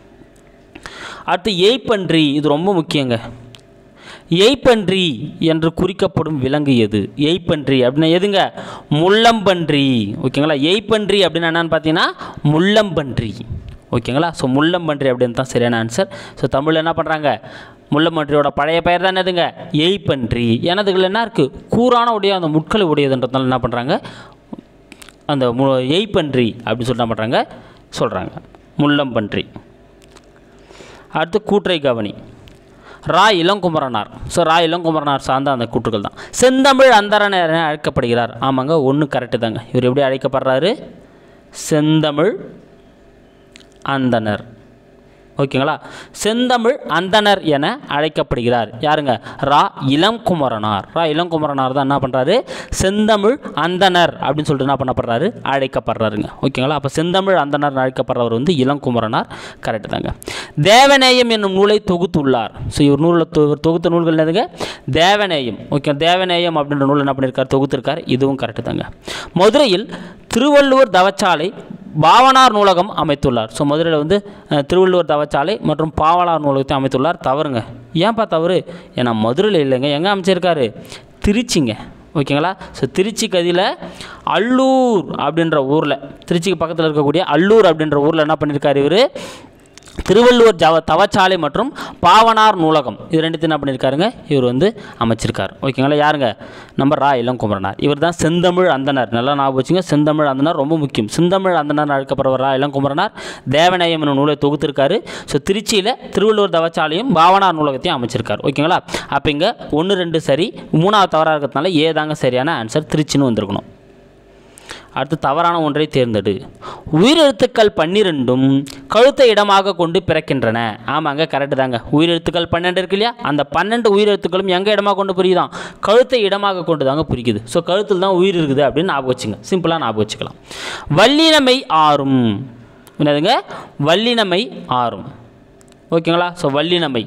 [SPEAKER 1] அடுத்து எய்ப்பன்றி இது ரொம்ப முக்கியங்க எய்ப்பன்றி என்று குறிக்கப்படும் விலங்கு எது எய்ப்பன்றி அப்படின்னா எதுங்க முள்ளம்பன்றி ஓகேங்களா எய்ப்பன்றி அப்படின்னா என்னன்னு பார்த்தீங்கன்னா முள்ளம்பன்றி ஓகேங்களா ஸோ முள்ளம்பன்றி அப்படின்னு தான் சரியான ஆன்சர் ஸோ தமிழில் என்ன பண்ணுறாங்க முள்ளம்பன்றியோட பழைய பெயர் தான் என்னதுங்க எய்ப்பன்றி எனதுகள் என்ன இருக்குது கூரான உடைய அந்த முட்களை உடையதுன்றதுனால என்ன பண்ணுறாங்க அந்த மு எய்ப்பன்றி அப்படின்னு சொல்லிட்டு என்ன பண்ணுறாங்க சொல்கிறாங்க முள்ளம்பன்றி அடுத்து கூற்றை கவனி ரா இளங்குமரனார் ஸோ ரா இளங்குமரனார் சார்ந்த அந்த கூற்றுகள் தான் செந்தமிழ் அந்தரன் என அழைக்கப்படுகிறார் ஆமாங்க ஒன்று கரெக்டு தாங்க இவர் எப்படி அழைக்கப்படுறாரு செந்தமிழ் அந்தனர் ஓகேங்களா செந்தமிழ் அந்தனர் என அழைக்கப்படுகிறார் யாருங்க ரா இளங்குமரனார் ரா இளங்குமரனார் தான் என்ன பண்ணுறாரு செந்தமிழ் அந்தனர் அப்படின்னு சொல்லிட்டு என்ன பண்ணப்படுறாரு அழைக்கப்படுறாருங்க ஓகேங்களா அப்போ செந்தமிழ் அந்தனர் அழைக்கப்படுறவர் வந்து இளங்குமரனார் கரெக்டு தாங்க தேவநேயம் என்னும் நூலை தொகுத்துள்ளார் ஸோ இவர் நூலில் தொ தொகுத்த நூல்கள் என்னதுங்க தேவநேயம் ஓகே தேவநேயம் அப்படின்ற நூல் என்ன பண்ணியிருக்கார் தொகுத்திருக்கார் இதுவும் கரெக்டு தாங்க மதுரையில் திருவள்ளுவர் தவச்சாலை பாவனார் நூலகம் அமைத்துள்ளார் ஸோ மதுரையில் வந்து அஹ், திருவள்ளுவர் தவச்சாலை மற்றும் பாவனார் நூலகத்தை அமைத்துள்ளார் தவறுங்க ஏன்பா தவறு ஏன்னா மதுரையில் இல்லைங்க எங்கே அமைச்சிருக்காரு திருச்சிங்க ஓகேங்களா ஸோ திருச்சி கதியில் அல்லூர் அப்படின்ற ஊரில் திருச்சிக்கு பக்கத்தில் இருக்கக்கூடிய அல்லூர் அப்படின்ற ஊரில் என்ன பண்ணியிருக்காரு இவர் திருவள்ளுவர் ஜவ தவச்சாலை மற்றும் பாவனார் நூலகம் இது ரெண்டுத்தையும் என்ன பண்ணியிருக்காருங்க இவர் வந்து அமைச்சிருக்கார் ஓகேங்களா யாருங்க நம்ம ரா இளங்குமரனார் இவர் தான் செந்தமிழ் அந்தனர் நல்லா ஞாபகம் வச்சுங்க செந்தமிழ் அந்தனர் ரொம்ப முக்கியம் செந்தமிழ் அந்தனர் அழைக்கப்படுவர் ரா இளங்குமரனார் தேவநேயம் என்னும் நூலை தொகுத்திருக்காரு ஸோ திருச்சியில் திருவள்ளுவர் தவச்சாலையும் பாவனார் நூலகத்தையும் அமைச்சிருக்கார் ஓகேங்களா அப்போ இங்கே ஒன்று ரெண்டு சரி மூணாவது தவறாக இருக்கிறதுனால ஏ தாங்க சரியான ஆன்சர் திருச்சின்னு வந்திருக்கணும் அடுத்து தவறான ஒன்றை தேர்ந்தெடு உயிரெழுத்துக்கள் பன்னிரெண்டும் கழுத்தை இடமாக கொண்டு பிறக்கின்றன ஆமாங்க கரெக்டு தாங்க உயிரெழுத்துக்கள் பன்னெண்டு இருக்கு இல்லையா அந்த பன்னெண்டு உயிரெழுத்துக்களும் எங்கே இடமாக கொண்டு புரியுதான் கழுத்தை இடமாக கொண்டு தாங்க புரிக்குது ஸோ கழுத்தில் தான் உயிர் இருக்குது அப்படின்னு ஞாபகம் வச்சுங்க சிம்பிளாக ஞாபகம் வச்சுக்கலாம் வல்லினமை ஆறும் என்னதுங்க வல்லினமை ஆறும் ஓகேங்களா ஸோ வல்லினமை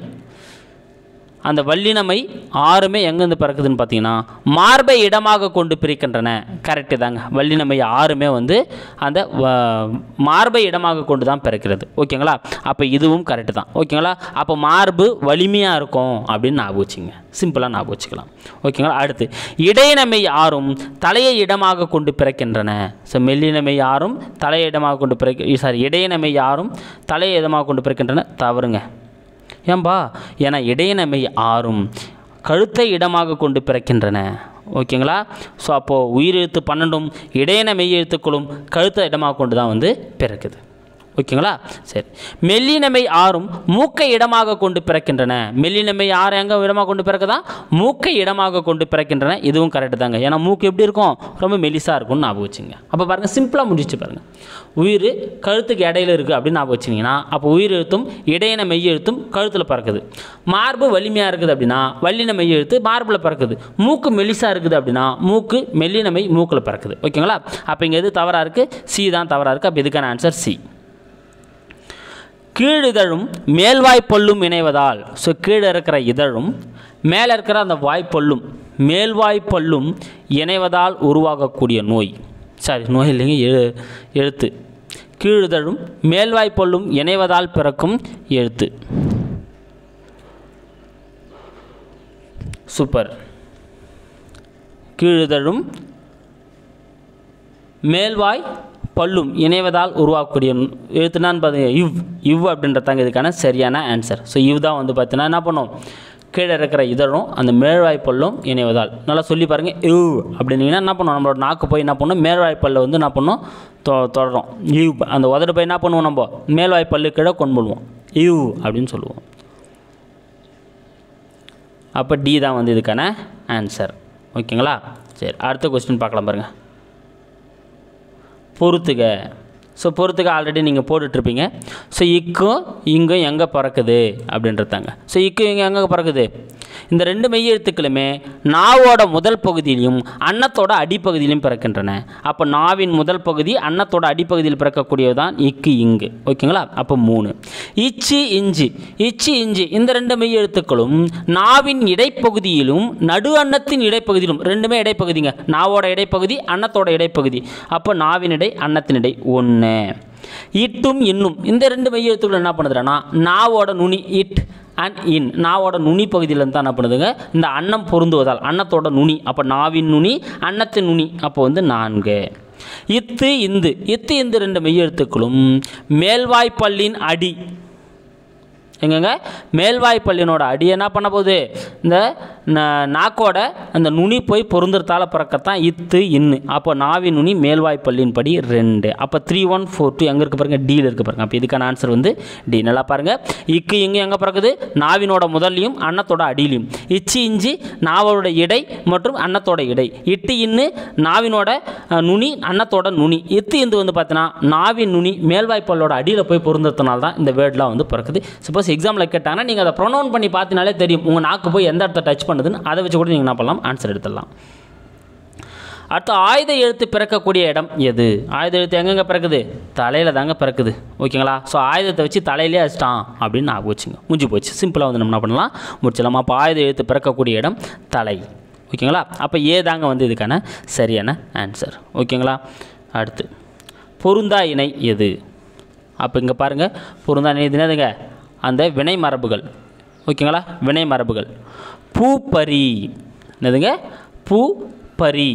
[SPEAKER 1] அந்த வல்லினமை ஆறுமே எங்கேருந்து பிறக்குதுன்னு பார்த்தீங்கன்னா மார்பை இடமாக கொண்டு பிரிக்கின்றன கரெக்டு தாங்க வல்லினமை ஆறுமே வந்து அந்த வ- மார்பை இடமாக கொண்டு தான் பிறக்கிறது ஓகேங்களா அப்போ இதுவும் கரெக்டு தான் ஓகேங்களா அப்போ மார்பு வலிமையாக இருக்கும் அப்படின்னு ஞாபகம் வச்சுங்க சிம்பிளாக ஞாபகம் வச்சுக்கலாம் ஓகேங்களா அடுத்து இடையினமை ஆறும் தலையை இடமாக கொண்டு பிறக்கின்றன ஸோ மெல்லினமை ஆறும் தலையை இடமாக கொண்டு பிறக்க சாரி இடையினமை ஆறும் தலையை இடமாக கொண்டு பிறக்கின்றன தவறுங்க ஏன்பா ஏன்னா இடையினமை ஆறும் கழுத்தை இடமாக கொண்டு பிறக்கின்றன ஓகேங்களா ஸோ அப்போது உயிரெழுத்து பன்னெண்டும் இடையின மெய் எழுத்துக்களும் கழுத்தை இடமாக கொண்டு தான் வந்து பிறக்குது ஓகேங்களா சரி மெல்லினமை ஆறும் மூக்கை இடமாக கொண்டு பிறக்கின்றன மெல்லினமை ஆறு எங்கே இடமாக கொண்டு பிறக்குதா மூக்கை இடமாக கொண்டு பிறக்கின்றன இதுவும் கரெக்டு தாங்க ஏன்னா மூக்கு எப்படி இருக்கும் ரொம்ப மெலிசாக இருக்கும்னு ஞாபகம் வச்சுங்க அப்போ பாருங்கள் சிம்பிளாக முடிச்சு பாருங்கள் உயிர் கழுத்துக்கு இடையில இருக்குது அப்படின்னு ஞாபகம் வச்சிங்கன்னா அப்போ உயிர் எழுத்தும் இடையின மெய் எழுத்தும் கழுத்தில் பறக்குது மார்பு வலிமையாக இருக்குது அப்படின்னா வல்லின மெய் எழுத்து மார்பில் பறக்குது மூக்கு மெலிசாக இருக்குது அப்படின்னா மூக்கு மெல்லின மெய் மூக்கில் பறக்குது ஓகேங்களா அப்போ இங்கே எது தவறாக இருக்குது சி தான் தவறாக இருக்குது அப்போ இதுக்கான ஆன்சர் சி கீழிதழும் மேல்வாய்ப்பொல்லும் இணைவதால் ஸோ கீழே இருக்கிற இதழும் மேலே இருக்கிற அந்த வாய்ப்பொல்லும் மேல்வாய்ப்பொல்லும் இணைவதால் உருவாகக்கூடிய நோய் சாரி நோய் இல்லைங்க எழு எழுத்து கீழிதழும் மேல்வாய்ப்பொல்லும் இணைவதால் பிறக்கும் எழுத்து சூப்பர் கீழிதழும் மேல்வாய் பல்லும் இணைவதால் உருவாக்கக்கூடிய எழுத்துனான்னு பார்த்தீங்க இவ் இவ் அப்படின்றதாங்க இதுக்கான சரியான ஆன்சர் ஸோ இவ் தான் வந்து பார்த்தீங்கன்னா என்ன பண்ணும் கீழே இருக்கிற இதழும் அந்த மேல்வாய் பல்லும் இணைவதால் நல்லா சொல்லி பாருங்கள் இவ் அப்படின்னீங்கன்னா என்ன பண்ணும் நம்மளோட நாக்கு போய் என்ன பண்ணும் மேல்வாய் பல்ல வந்து என்ன பண்ணும் தொ தொடரும் இவ் அந்த உதடு போய் என்ன பண்ணுவோம் நம்ம மேல்வாய் பல்லு கீழே கொண்டு போடுவோம் இவ் அப்படின்னு சொல்லுவோம் அப்போ டி தான் வந்து இதுக்கான ஆன்சர் ஓகேங்களா சரி அடுத்த கொஸ்டின் பார்க்கலாம் பாருங்கள் பொறுத்துக ஸோ பொறுத்துக ஆல்ரெடி நீங்கள் போட்டுட்ருப்பீங்க ஸோ இக்கும் இங்கும் எங்கே பிறக்குது அப்படின்றதாங்க ஸோ இக்கும் இங்கே எங்கே பிறக்குது இந்த ரெண்டு மெய் எழுத்துக்களுமே நாவோட முதல் பகுதியிலையும் அன்னத்தோட அடிப்பகுதியிலையும் பிறக்கின்றன அப்போ நாவின் முதல் பகுதி அன்னத்தோட அடிப்பகுதியில் பிறக்கக்கூடியது தான் இக்கு இங்கு ஓகேங்களா அப்போ மூணு இச்சி இஞ்சி இச்சி இஞ்சி இந்த ரெண்டு மெய் எழுத்துக்களும் நாவின் இடைப்பகுதியிலும் நடு அன்னத்தின் இடைப்பகுதியிலும் ரெண்டுமே இடைப்பகுதிங்க நாவோட இடைப்பகுதி அன்னத்தோட இடைப்பகுதி அப்போ நாவின் இடை அன்னத்தின் இடை ஒன்று இட்டும் இன்னும் இந்த ரெண்டு மெய் எழுத்துக்கள் என்ன பண்ணுதுன்னா நாவோட நுனி இட் அண்ட் இன் நாவோட நுனி பகுதியிலேருந்து தான் என்ன பண்ணுதுங்க இந்த அன்னம் பொருந்துவதால் அன்னத்தோட நுனி அப்போ நாவின் நுனி அன்னத்தின் நுனி அப்போ வந்து நான்கு இத்து இந்து இத்து இந்து ரெண்டு மெய் எழுத்துக்களும் மேல்வாய்ப்பல்லின் அடி எங்கங்க மேல்வாய்ப்பள்ளினோட அடி என்ன பண்ண போகுது இந்த ந- நாக்கோட அந்த நுனி போய் பொருந்துறதால பிறக்கத்தான் இத்து இன்னு அப்போ நாவி நுனி மேல்வாய்ப்பள்ளியின் படி ரெண்டு அப்போ த்ரீ ஒன் ஃபோர் டூ எங்கே இருக்கு பாருங்க டியில் இருக்கு பாருங்க அப்போ இதுக்கான ஆன்சர் வந்து டி நல்லா பாருங்க இக்கு இங்கு எங்கே பிறக்குது நாவினோட முதல்லையும் அன்னத்தோட அடியிலையும் இச்சி இஞ்சி நாவோட இடை மற்றும் அன்னத்தோட இடை இட்டு இன்னு நாவினோட அஹ், நுனி அன்னத்தோட நுனி இத்து இந்து வந்து பார்த்தீங்கன்னா நாவின் நுனி மேல்வாய்ப்பல்லோட அடியில் போய் பொருந்ததுனால தான் இந்த வேர்ட்லாம் வந்து பிறக்குது சப்போஸ் எக்ஸாமில் கேட்டாங்கன்னா நீங்கள் அதை ப்ரொனவுன் பண்ணி பார்த்தினாலே தெரியும் உங்கள் நாக்கு போய் எந்த இடத்த டச் பண்ணுதுன்னு அதை வச்சு கூட நீங்கள் என்ன பண்ணலாம் ஆன்சர் எடுத்துடலாம் அடுத்து ஆயுத எழுத்து பிறக்கக்கூடிய இடம் எது ஆயுத எழுத்து எங்கெங்கே பிறக்குது தலையில் தாங்க பிறக்குது ஓகேங்களா ஸோ ஆயுதத்தை வச்சு தலையிலே அடிச்சிட்டான் அப்படின்னு நான் வச்சுங்க முடிஞ்சு போச்சு சிம்பிளாக வந்து நம்ம என்ன பண்ணலாம் முடிச்சிடலாம் அப்போ ஆயுத எழுத்து பிறக்கக்கூடிய இடம் தலை ஓகேங்களா அப்போ ஏ தாங்க வந்து இதுக்கான சரியான ஆன்சர் ஓகேங்களா அடுத்து பொருந்தா இணை எது அப்போ இங்கே பாருங்கள் பொருந்தா இணை இது என்னதுங்க அந்த வினை மரபுகள் ஓகேங்களா வினை மரபுகள் பூப்பரி என்னதுங்க பூப்பரி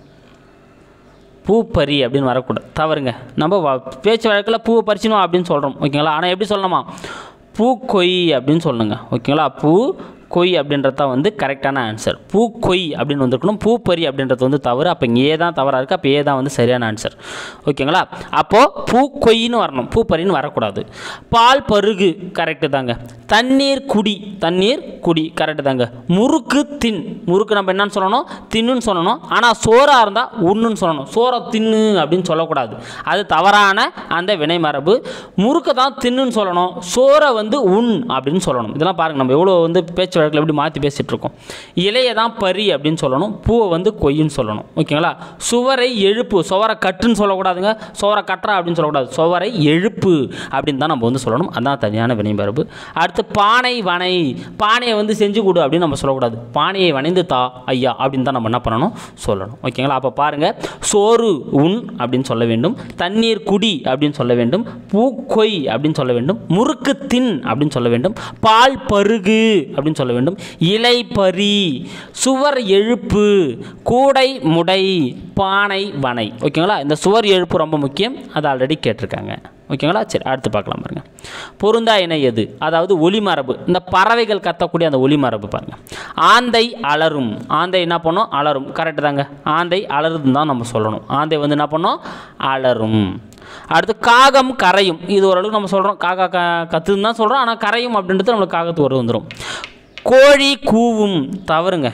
[SPEAKER 1] பூப்பறி அப்படின்னு வரக்கூடாது தவறுங்க நம்ம வ- பேச்சு வழக்கில் பூவை பறிச்சினோம் அப்படின்னு சொல்கிறோம் ஓகேங்களா ஆனால் எப்படி சொல்லணுமா பூ கொய் அப்படின்னு சொல்லணுங்க ஓகேங்களா பூ கொய் அப்படின்றது தான் வந்து கரெக்டான ஆன்சர் பூ கொய் அப்படின்னு வந்திருக்கணும் பூப்பறி அப்படின்றது வந்து தவறு அப்போ இங்கே ஏ தான் தவறாக இருக்குது அப்போ ஏ தான் வந்து சரியான ஆன்சர் ஓகேங்களா அப்போது பூ கொய்ன்னு வரணும் பூப்பறின்னு வரக்கூடாது பால் பருகு கரெக்டு தாங்க தண்ணீர் குடி தண்ணீர் குடி கரெக்டு தாங்க முறுக்கு தின் முறுக்கு நம்ம என்னன்னு சொல்லணும் தின்னுன்னு சொல்லணும் ஆனால் சோறாக இருந்தால் உண்ணுன்னு சொல்லணும் சோறை தின்னு அப்படின்னு சொல்லக்கூடாது அது தவறான அந்த வினை மரபு முறுக்கை தான் தின்னுன்னு சொல்லணும் சோறை வந்து உண் அப்படின்னு சொல்லணும் இதெல்லாம் பாருங்கள் நம்ம எவ்வளோ வந்து பேச்சு வழக்கில் எப்படி மாற்றி பேசிகிட்டு இருக்கோம் இலையை தான் பறி அப்படின்னு சொல்லணும் பூவை வந்து கொய்ன்னு சொல்லணும் ஓகேங்களா சுவரை எழுப்பு சுவரை கட்டுன்னு சொல்லக்கூடாதுங்க சுவரை கட்டுறா அப்படின்னு சொல்லக்கூடாது சுவரை எழுப்பு அப்படின்னு தான் நம்ம வந்து சொல்லணும் அதான் தனியான வினை மரபு அடுத்து பானை வனை பானையை வந்து செஞ்சு கொடு அப்படின்னு நம்ம சொல்லக்கூடாது பானையை வணைந்து தா ஐயா அப்படின்னு தான் நம்ம என்ன பண்ணணும் சொல்லணும் ஓகேங்களா அப்போ பாருங்கள் சோறு உண் அப்படின்னு சொல்ல வேண்டும் தண்ணீர் குடி அப்படின்னு சொல்ல வேண்டும் பூக்கொய் அப்படின்னு சொல்ல வேண்டும் முறுக்கு தின் அப்படின்னு சொல்ல வேண்டும் பால் பருகு அப்படின்னு சொல்ல வேண்டும் இலை பறி சுவர் எழுப்பு கூடை முடை பானை வனை ஓகேங்களா இந்த சுவர் எழுப்பு ரொம்ப முக்கியம் அது ஆல்ரெடி கேட்டிருக்காங்க ஓகேங்களா சரி அடுத்து பார்க்கலாம் பாருங்க பொருந்தா இணை எது அதாவது ஒளிமரபு இந்த பறவைகள் கத்தக்கூடிய அந்த ஒளிமரபு பாருங்க ஆந்தை அலரும் ஆந்தை என்ன பண்ணும் அலரும் கரெக்டு தாங்க ஆந்தை அலருதுன்னு தான் நம்ம சொல்லணும் ஆந்தை வந்து என்ன பண்ணும் அலரும் அடுத்து காகம் கரையும் இது ஓரளவுக்கு நம்ம சொல்கிறோம் காக்கா க கத்துன்னு தான் சொல்கிறோம் ஆனால் கரையும் அப்படின்றது நம்மளுக்கு காகத்து ஒரு வந்துடும் கோழி கூவும் தவறுங்க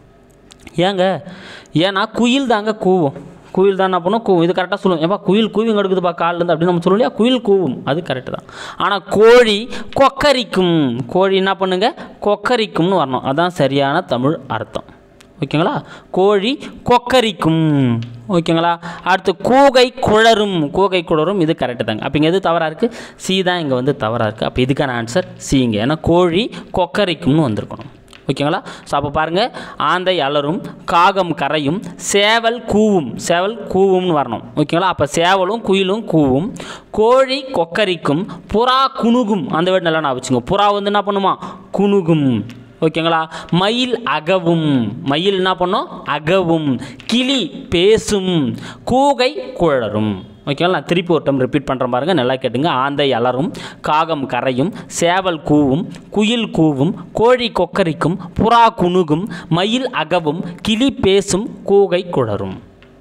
[SPEAKER 1] ஏங்க ஏன்னா குயில் தாங்க கூவும் குயில் தான் என்ன பண்ணும் கூவும் இது கரெக்டாக சொல்லுவோம் ஏப்பா குயில் கூவிங் எடுக்குதுப்பா காலிலேருந்து அப்படின்னு நம்ம சொல்லுவோம் இல்லையா குயில் கூவும் அது கரெக்டு தான் ஆனால் கோழி கொக்கரிக்கும் கோழி என்ன பண்ணுங்க கொக்கரிக்கும்னு வரணும் அதான் சரியான தமிழ் அர்த்தம் ஓகேங்களா கோழி கொக்கரிக்கும் ஓகேங்களா அடுத்து கூகை குழரும் கூகை குழரும் இது கரெக்டு தாங்க அப்போ இங்கே எது தவறாக இருக்குது சி தான் இங்கே வந்து தவறாக இருக்குது அப்போ இதுக்கான ஆன்சர் சிங்க ஏன்னா கோழி கொக்கரிக்கும்னு வந்திருக்கணும் ஓகேங்களா ஸோ அப்போ பாருங்கள் ஆந்தை அலரும் காகம் கரையும் சேவல் கூவும் சேவல் கூவும்னு வரணும் ஓகேங்களா அப்போ சேவலும் குயிலும் கூவும் கோழி கொக்கரிக்கும் புறா குணுகும் அந்த வேர்டு நல்லா நான் வச்சுங்க புறா வந்து என்ன பண்ணுமா குணுகும் ஓகேங்களா மயில் அகவும் மயில் என்ன பண்ணும் அகவும் கிளி பேசும் கூகை குழரும் ஓகேங்களா நான் திருப்பி ஒரு டைம் ரிப்பீட் பண்ணுற பாருங்க நல்லா கேட்டுங்க ஆந்தை அலரும் காகம் கரையும் சேவல் கூவும் குயில் கூவும் கோழி கொக்கரிக்கும் புறா குணுகும் மயில் அகவும் கிளி பேசும் கூகை குழரும்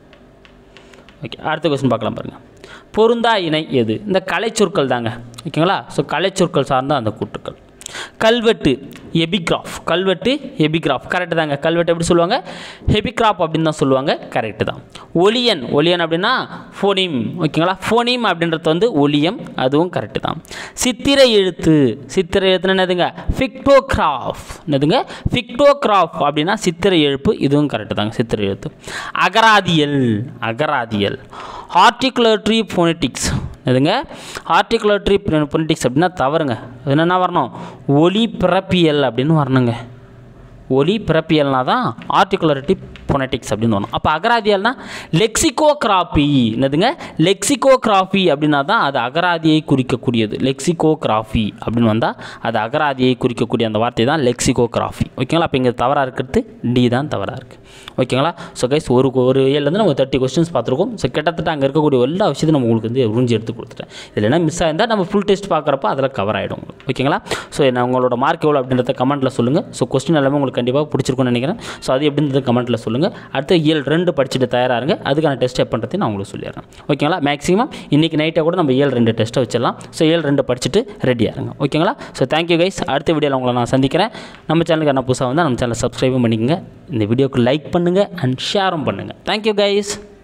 [SPEAKER 1] ஓகே அடுத்த கொஸ்டின் பார்க்கலாம் பாருங்கள் பொருந்தா இணை எது இந்த கலைச்சொற்கள் தாங்க ஓகேங்களா ஸோ கலைச்சொற்கள் சார்ந்த அந்த கூட்டுக்கள் கல்வெட்டு எபிகிராஃப் கல்வெட்டு எபிகிராஃப் கரெக்டு தாங்க கல்வெட்டு எப்படி சொல்லுவாங்க ஹெபிகிராப் அப்படின்னு தான் சொல்லுவாங்க கரெக்டு தான் ஒலியன் ஒலியன் அப்படின்னா ஃபோனிம் ஓகேங்களா ஃபோனிம் அப்படின்றது வந்து ஒலியம் அதுவும் கரெக்டு தான் சித்திரை எழுத்து சித்திரை எழுத்துனா என்னதுங்க ஃபிக்டோகிராஃப் என்னதுங்க ஃபிக்டோகிராஃப் அப்படின்னா சித்திரை எழுப்பு இதுவும் கரெக்டு தாங்க சித்திரை எழுத்து அகராதியல் அகராதியல் ஆர்டிகுலேட்டரி ஃபோனட்டிக்ஸ் எதுங்க ஆர்டிகுலேட்டரி பொலிட்டிக்ஸ் அப்படின்னா தவறுங்க அது என்னென்ன வரணும் ஒலி பிறப்பியல் அப்படின்னு வரணுங்க ஒலி பிறப்பியல்னா தான் ஆர்டிகுலரிட்டி ஃபொனட்டிக்ஸ் அப்படின்னு வரும் அப்போ அகராதியால்னா லெக்சிகோகிராஃபி என்னதுங்க லெக்சிகோகிராஃபி அப்படின்னா தான் அது அகராதியை குறிக்கக்கூடியது லெக்சிகோகிராஃபி அப்படின்னு வந்தால் அது அகராதியை குறிக்கக்கூடிய அந்த வார்த்தை தான் லெக்சிகோகிராஃபி ஓகேங்களா அப்போ இங்கே தவறாக இருக்கிறது டி தான் தவறாக இருக்குது ஓகேங்களா ஸோ கைஸ் ஒரு ஒரு ஏழுலேருந்து நம்ம தேர்ட்டி கொஸ்டின்ஸ் பார்த்துருக்கோம் ஸோ கிட்டத்தட்ட அங்கே இருக்கக்கூடிய எல்லா விஷயத்தையும் நம்ம உங்களுக்கு வந்து உறிஞ்சி எடுத்து கொடுத்துட்டேன் இதில் என்ன மிஸ் ஆயிருந்தால் நம்ம ஃபுல் டெஸ்ட் பார்க்குறப்ப அதில் கவர் ஆகிடும் உங்களுக்கு ஓகேங்களா ஸோ என்ன உங்களோட மார்க் எவ்வளோ அப்படின்றத கமெண்ட்டில் சொல்லுங்கள் ஸோ கொஸ்டின் எல்லாமே உங்களுக்கு கண்டிப்பாக பிடிச்சிருக்கும்னு நினைக்கிறேன் ஸோ அது எப்படின்றது கமெண்ட்டில் சொல்லுங்கள் அடுத்து இயல் ரெண்டு படிச்சுட்டு தயாராக இருங்க அதுக்கான டெஸ்ட் எப்போ நான் உங்களுக்கு சொல்லிடுறேன் ஓகேங்களா மேக்ஸிமம் இன்றைக்கி நைட்டை கூட நம்ம ஏழு ரெண்டு டெஸ்ட்டை வச்சிடலாம் ஸோ ஏழு ரெண்டு படிச்சுட்டு ரெடியாக இருங்க ஓகேங்களா ஸோ தேங்க்யூ கைஸ் அடுத்த வீடியோவில் உங்களை நான் சந்திக்கிறேன் நம்ம சேனலுக்கு என்ன புதுசாக வந்தால் நம்ம சேனலை சப்ஸ்கிரைபும் பண்ணிக்கோங்க இந்த வீடியோக்கு லைக் பண்ணுங்கள் அண்ட் ஷேரும் பண்ணுங்கள் தேங்க்யூ கைஸ்